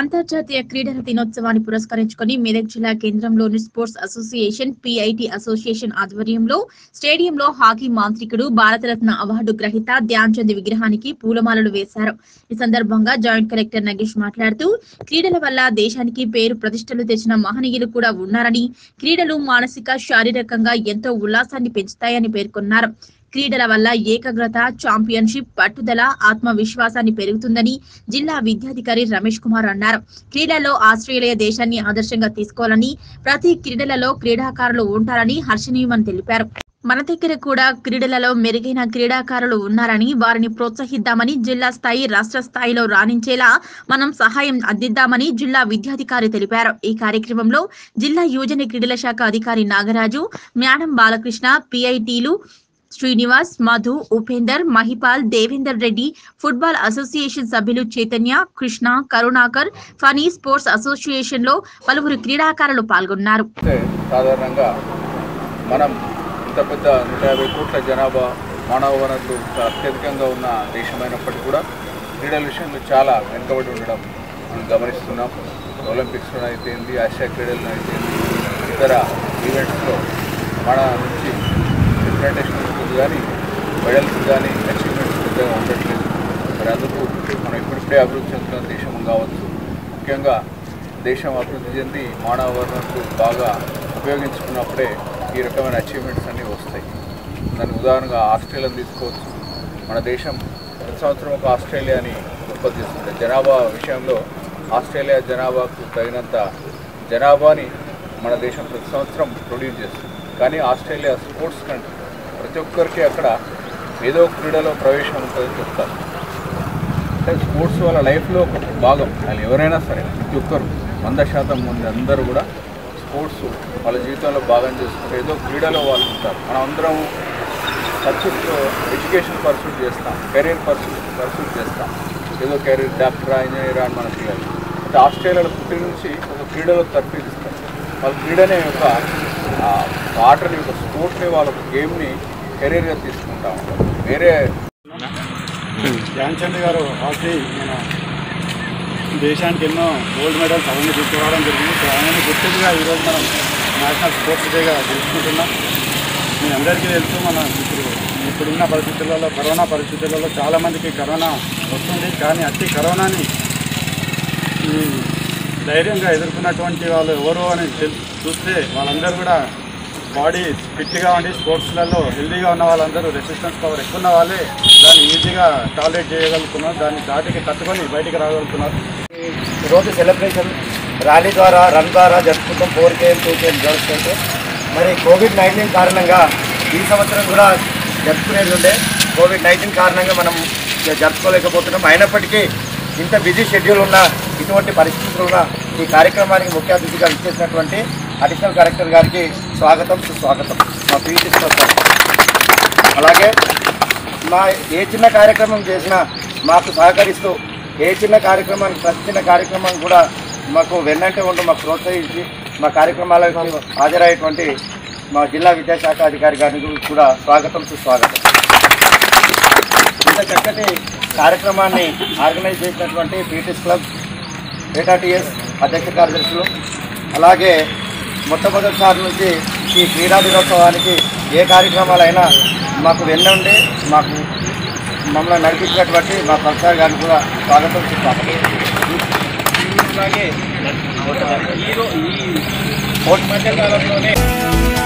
అంతర్జాతీయ క్రీడల దినోత్సవాన్ని పురస్కరించుకొని మెదక్ జిల్లా కేంద్రంలోని స్పోర్ట్స్ అసోసియేషన్ పిఐటి అసోసియేషన్ ఆధ్వర్యంలో స్టేడియంలో హాకీ మాంత్రికుడు భారతరత్న అవార్డు గ్రహీత ధ్యాన్ చంద్ విగ్రహానికి పూలమాలలు వేశారు ఈ సందర్భంగా జాయింట్ కలెక్టర్ నగేష్ మాట్లాడుతూ క్రీడల వల్ల దేశానికి పేరు ప్రతిష్టలు తెచ్చిన మహనీయులు కూడా ఉన్నారని క్రీడలు మానసిక శారీరకంగా ఎంతో ఉల్లాసాన్ని పెంచుతాయని పేర్కొన్నారు క్రీడల వల్ల ఏకాగ్రత ఛాంపియన్షిప్ పట్టుదల ఆత్మవిశ్వాసాన్ని పెరుగుతుందని జిల్లా విద్యాధికారి రమేష్ కుమార్ అన్నారు క్రీడల్లో ఆస్ట్రేలియా దేశాన్ని ఆదర్శంగా తీసుకోవాలని ప్రతి క్రీడలలో క్రీడాకారులు ఉంటారని హర్షణీయమని తెలిపారు మన దగ్గర కూడా క్రీడలలో మెరుగైన క్రీడాకారులు ఉన్నారని వారిని ప్రోత్సహిద్దామని జిల్లా స్థాయి రాష్ట్ర స్థాయిలో రాణించేలా మనం సహాయం అందిద్దామని జిల్లా విద్యాధికారి తెలిపారు ఈ కార్యక్రమంలో జిల్లా యువజన క్రీడల శాఖ అధికారి నాగరాజు మ్యాడం బాలకృష్ణ పిఐటీలు శ్రీనివాస్ మధు ఉపేందర్ మహిపాల్ దేవేందర్ రెడ్డి ఫుట్బాల్ అసోసియేషన్ సభ్యులు చైతన్య కృష్ణ కరుణాకర్ ఫనీ స్పోర్ట్స్ అసోసియేషన్ లో పలువురు క్రీడాకారులు పాల్గొన్నారు అయితే సాధారణంగా మనం ఇంత పెద్ద నూట యాభై కోట్ల జనాభా మానవ వనరులు చాలా అత్యధికంగా ఉన్న దేశమైనప్పటికీ కూడా క్రీడల విషయంలో చాలా వెనుకబడి ఉండడం మనం గమనిస్తున్నాం ఒలింపిక్స్లో అయితేంది ఆసియా క్రీడల్లో అయితేంది ఇతర ఈవెంట్స్లో మన నుంచి రిప్రజెంటేషన్ ఉంటుంది కానీ మెడల్స్ కానీ అచీవ్మెంట్స్ పెద్దగా ఉండట్లేదు మరి అందుకు మనం ఇప్పుడిప్పుడే అభివృద్ధి చెందుతున్న దేశం కావచ్చు ముఖ్యంగా దేశం అభివృద్ధి చెంది మానవ వనరులు బాగా ఉపయోగించుకున్నప్పుడే ఈ రకమైన అచీవ్మెంట్స్ అన్నీ వస్తాయి దాని ఉదాహరణగా ఆస్ట్రేలియాని తీసుకోవచ్చు మన దేశం ప్రతి సంవత్సరం ఒక ఆస్ట్రేలియాని ఉత్పత్తి చేస్తుంది జనాభా విషయంలో ఆస్ట్రేలియా జనాభాకు తగినంత జనాభాని మన దేశం ప్రతి సంవత్సరం ప్రొడ్యూస్ చేస్తుంది కానీ ఆస్ట్రేలియా స్పోర్ట్స్ కంట్రీ ప్రతి ఒక్కరికి అక్కడ ఏదో ఒక క్రీడలో ప్రవేశం ఉంటుందని చెప్తారు అంటే స్పోర్ట్స్ వాళ్ళ లైఫ్లో ఒక భాగం వాళ్ళు ఎవరైనా సరే ప్రతి ఒక్కరు వంద శాతం మంది అందరూ కూడా స్పోర్ట్స్ వాళ్ళ జీవితంలో భాగం చేసుకుంటే ఏదో క్రీడలో వాళ్ళు ఉంటారు మనం అందరం పర్సూట్ ఎడ్యుకేషన్ పర్సూట్ చేస్తాం కెరీర్ పర్సూట్ పర్సూట్ చేస్తాం ఏదో కెరీర్ డాక్టరా ఇంజనీరా అని మన పిల్లలు అయితే ఆస్ట్రేలియాలో పుట్టిన నుంచి ఒక క్రీడలో తర్ఫీదిస్తారు వాళ్ళ క్రీడనే ఒక ఆ, ఆటని ఒక స్పోర్ట్ని వాళ్ళ ఒక గేమ్ని కెరీర్గా తీసుకుంటా ఉంటారు వేరే ధ్యాన్ చంద్ గారు హాకీ మన దేశానికి ఎన్నో గోల్డ్ మెడల్స్ అవన్నీ తీసుకురావడం జరిగింది సో ఆయన గుర్తుగా ఈరోజు మనం నేషనల్ స్పోర్ట్స్ డేగా తెలుసుకుంటున్నాం మీ అందరికీ తెలుసు మన ఇప్పుడు ఇప్పుడున్న పరిస్థితులలో కరోనా పరిస్థితులలో చాలామందికి కరోనా వస్తుంది కానీ అట్టి కరోనాని ఈ ధైర్యంగా ఎదుర్కొన్నటువంటి వాళ్ళు ఎవరు అని తెలు చూస్తే వాళ్ళందరూ కూడా బాడీ ఫిట్గా ఉండి స్పోర్ట్స్లలో హెల్దీగా ఉన్న వాళ్ళందరూ రెసిస్టెన్స్ పవర్ ఎక్కువ ఉన్న వాళ్ళే దాన్ని ఈజీగా టాలరేట్ చేయగలుగుతున్నారు దాన్ని దాటికి తట్టుకొని బయటికి రాగలుగుతున్నారు రోజు సెలబ్రేషన్ ర్యాలీ ద్వారా రన్ ద్వారా జరుపుకుంటాం ఫోర్ కేఎం టూ కేఎం జరుపుకుంటే మరి కోవిడ్ నైన్టీన్ కారణంగా ఈ సంవత్సరం కూడా జరుపుకునేది ఉండే కోవిడ్ నైన్టీన్ కారణంగా మనం జరుపుకోలేకపోతున్నాం అయినప్పటికీ ఇంత బిజీ షెడ్యూల్ ఉన్న ఇటువంటి పరిస్థితులు ఉన్న ఈ కార్యక్రమానికి ముఖ్య అతిథిగా ఇచ్చేసినటువంటి అడిషనల్ కలెక్టర్ గారికి స్వాగతం సుస్వాగతం మా పీటీ అలాగే మా ఏ చిన్న కార్యక్రమం చేసినా మాకు సహకరిస్తూ ఏ చిన్న కార్యక్రమానికి ప్రతి చిన్న కార్యక్రమం కూడా మాకు వెన్నంటే ఉంటూ మాకు ప్రోత్సహించి మా కార్యక్రమాలకు హాజరయ్యేటువంటి మా జిల్లా విద్యాశాఖ అధికారి గారికి కూడా స్వాగతం సుస్వాగతం ఇంత చక్కటి కార్యక్రమాన్ని ఆర్గనైజ్ చేసినటువంటి పీటీఎస్ క్లబ్ ఏటాటిఎస్ అధ్యక్ష కార్యదర్శులు అలాగే మొట్టమొదటిసారి నుంచి ఈ క్రీడా దినోత్సవానికి ఏ కార్యక్రమాలైనా మాకు వెన్నుండి మాకు మమ్మల్ని నడిపించినటువంటి మా ప్రసాద్ గారిని కూడా స్వాగతం చెప్తాను అలాగే ఈ రో- ఈ కోటి మధ్య కాలంలోనే